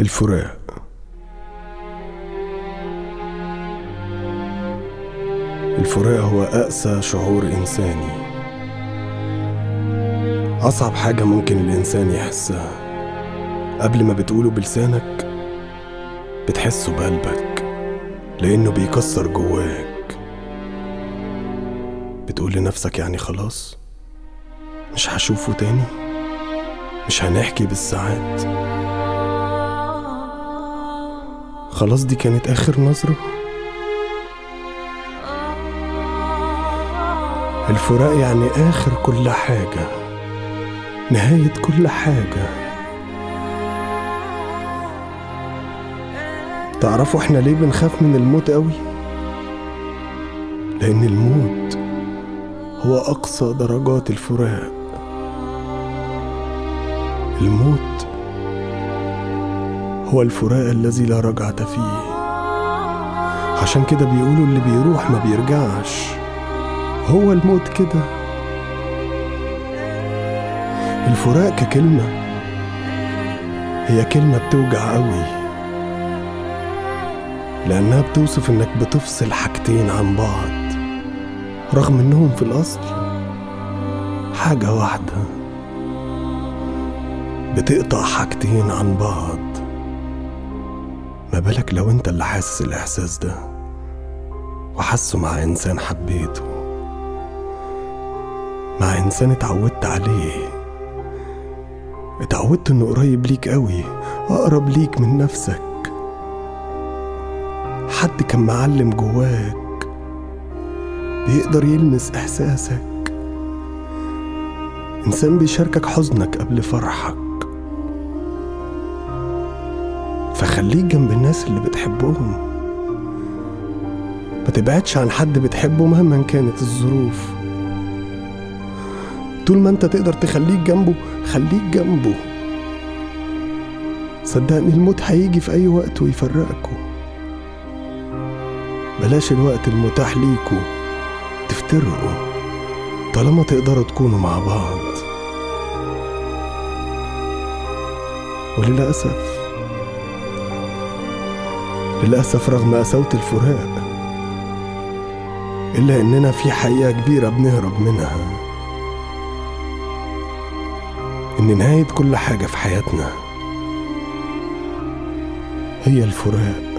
الفراق الفراق هو أقسى شعور إنساني أصعب حاجة ممكن الإنسان يحسها قبل ما بتقوله بلسانك بتحسه بقلبك لأنه بيكسر جواك بتقول لنفسك يعني خلاص مش هشوفه تاني مش هنحكي بالساعات خلاص دي كانت آخر نظرة الفراق يعني آخر كل حاجة نهاية كل حاجة تعرفوا احنا ليه بنخاف من الموت قوي لأن الموت هو أقصى درجات الفراق الموت هو الفراق الذي لا رجعة فيه عشان كده بيقولوا اللي بيروح ما بيرجعش هو الموت كده الفراق ككلمة هي كلمة بتوجع قوي لأنها بتوصف إنك بتفصل حاجتين عن بعض رغم إنهم في الأصل حاجة واحدة بتقطع حاجتين عن بعض ما بالك لو انت اللي حاسس الإحساس ده وحاسه مع إنسان حبيته مع إنسان اتعودت عليه اتعودت إنه قريب ليك قوي أقرب ليك من نفسك حد كان معلم جواك بيقدر يلمس إحساسك إنسان بيشاركك حزنك قبل فرحك فخليك جنب الناس اللي بتحبهم ما تبعدش عن حد بتحبه مهما كانت الظروف طول ما انت تقدر تخليك جنبه خليك جنبه صدقني الموت هيجي في اي وقت ويفرقكوا بلاش الوقت المتاح ليكوا تفترقوا طالما تقدروا تكونوا مع بعض وللأسف للأسف رغم قساوة الفراق إلا إننا في حقيقة كبيرة بنهرب منها إن نهاية كل حاجة في حياتنا هي الفراق